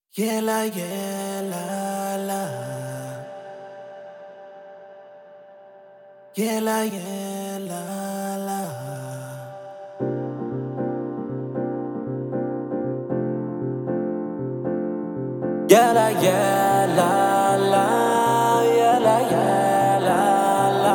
Yela yela la. Yela yela la. Yela yela la. Yela yela la.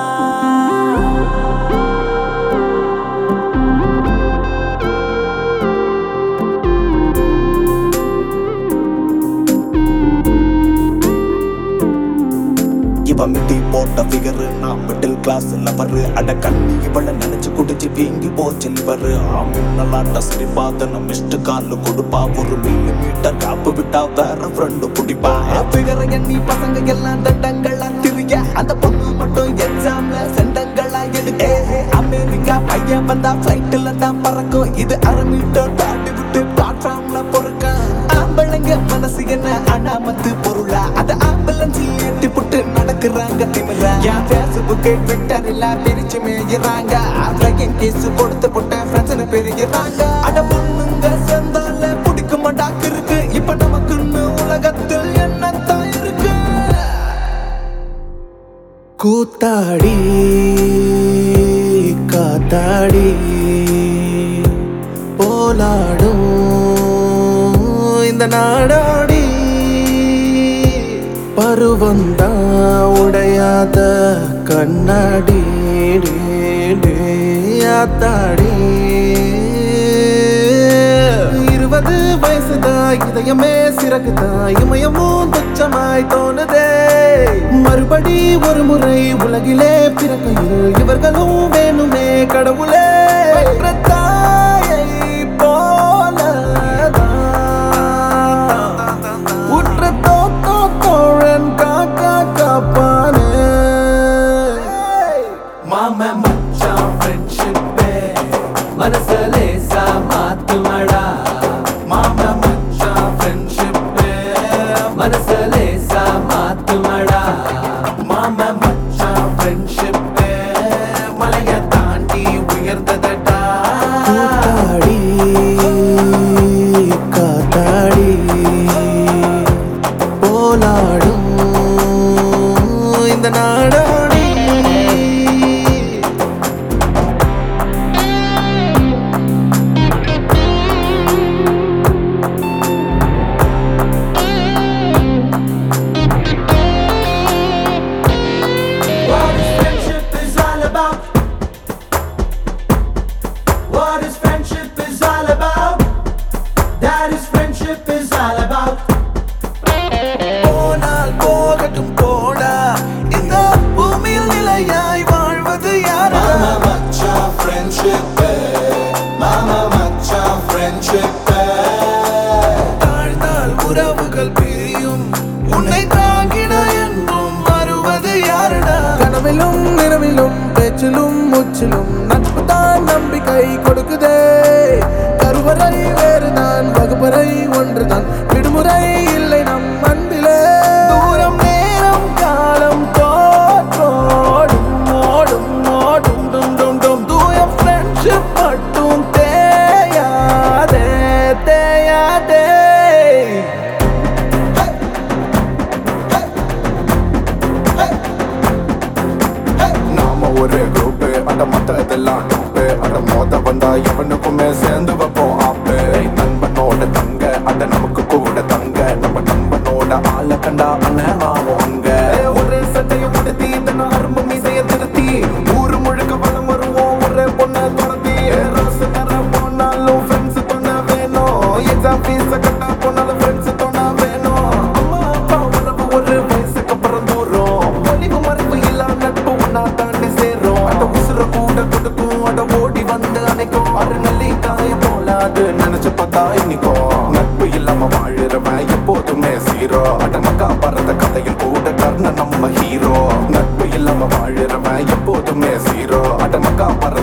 இவ மிட்டி போட்ட figure நான் middle class lover அட கண்ணி இவள நினைச்சு குடிச்சு வீங்கி போச்சு லிவரு ஆமின்னலாட்ட சிரிப்பாத நம்ம இஷ்ட காலு கொடுப்பா ஒரு மில்லி மீட்டர் காப்பு விட்டா வேற ஃப்ரெண்டு பிடிப்பா ஃபிகர் எண்ணி பசங்க எல்லாம் தண்டங்களா திரிய அந்த பொண்ணு மட்டும் எக்ஸாம்ல செண்டங்களா எடுக்க அமெரிக்கா பையன் வந்தா ஃபிளைட்ல தான் பறக்கும் இது அரை மீட்டர் தாண்டி விட்டு பிளாட்ஃபார்ம்ல பொறுக்க ஆம்பளைங்க மனசு என்ன அனாமத்து பொருளா அத ஆம்புலன்ஸில் ஏத்தி புட்டு நடக்குறாங்க திமிரா என் ஃபேஸ்புக்கு ட்விட்டர் இல்ல பிரிச்சு மேயிறாங்க ஆன்லைன் கேஸ் கொடுத்து புட்ட ஃப்ரெண்ட்ஸ்னு பெருகிறாங்க அட பொண்ணுங்க சேர்ந்தால பிடிக்க மாட்டாக்கு இருக்கு இப்ப நமக்குன்னு உலகத்தில் என்னத்தான் இருக்கு கூத்தாடி காத்தாடி போலாடும் இந்த நாடாடி பருவந்தான் உடையாத கண்ணாடி டே, டே, ஆத்தாடி இருபது வயசுதான் இதயமே சிறகுதா இமயமும் துச்சமாய் தோணுதே மறுபடி ஒரு முறை உலகிலே பிறக்கையில் இவர்களும் வேணுமே கடவுளே பெற்ற தாயை போலதான் உற்ற தோத்தோ தோழன் காக்கா காப்பானே மாம மச்சான் ஃப்ரெண்ட்ஷிப்பே மனச லேசா மாத்துமடா மாம மச்சான் ஃப்ரெண்ட்ஷிப்பே மனச லேசா மாத்துமடா மாம மச்சான் ஃப்ரெண்ட்ஷிப்பே மலைய தாண்டி உயர்ந்ததடா கூத்தாடி காத்தாடி போலாடும் இந்த நாடாடி What is friendship is all about? What is friendship is all about? That is friendship is all about. போனால் போகட்டும் போடா இந்த பூமியில் நிலையாய் வாழ்வது யாரா மாமா மச்சான் ஃப்ரெண்ட்ஷிப்பு மாமா மச்சான் ஃப்ரெண்ட்ஷிப்பு தாழ்ந்தால் உறவுகள் பிரியும் உன்னை தாங்கிட என்றும் வருவது யாரடா கனவிலும் நிறவிலும் பேச்சிலும் முச்சிலும் நட்பு தான் நம்பிக்கை கொடுக்குதே கருவறை வேறுதான் வகுப்பறை ஒன்றுதான் விடுமுறை இல்லை நம் அன்பிலே தூரம் நேரம் காலம் தோற்றோடும் ஓடும் ஓடும் டும் டும் டும் தூயம் ஃப்ரெண்ட்ஷிப் மட்டும் தேயாதே தேயாதே நாம ஒரு குரூப் அட மத்ததெல்லாம் டூப்பு அட மோத வந்தா எவனுக்குமே சேர்ந்து வைப்போம் ஆப்பு நண்பனோட தங்க அட நமக்கு கூட தங்க நம்ம நண்பனோட ஆள கண்டா அண்ணன் ஆவோம் அங்க ஒரு சட்டையை உடுத்தி தன்னை அரும்பு மீசைய திருத்தி ஊரு முழுக்க வளம் வருவோம் ஒரே பொண்ணை துரத்தி ராசு தர போனாலும் ஃப்ரெண்ட்ஸ் துணை வேணும் எக்ஸாம் ஃபீஸ கட்டா போனாலும் ஃப்ரெண்ட்ஸ் துணை வேணும் அம்மா அப்பா உறவு ஒரு வயசுக்கு அப்புறம் தூரம் ஒளிவு மறைவு இல்லா நட்பு ஒன்னா தாண்டி சேரும் அட உசுர கூட கொடுக்கும் அட ஓடி வந்து அணைக்கும் அரு நல்லி காய போல அது நினைச்சு பார்த்தா இன்னைக்கும் நட்பு இல்லாம வாழுறவன் எப்போதுமே சீரோ அட மக்கா பறந்த கதையில் கூட கர்ண நம்ம ஹீரோ நட்பு இல்லாம வாழுறவன் எப்போதுமே சீரோ அட மக்கா பறந்த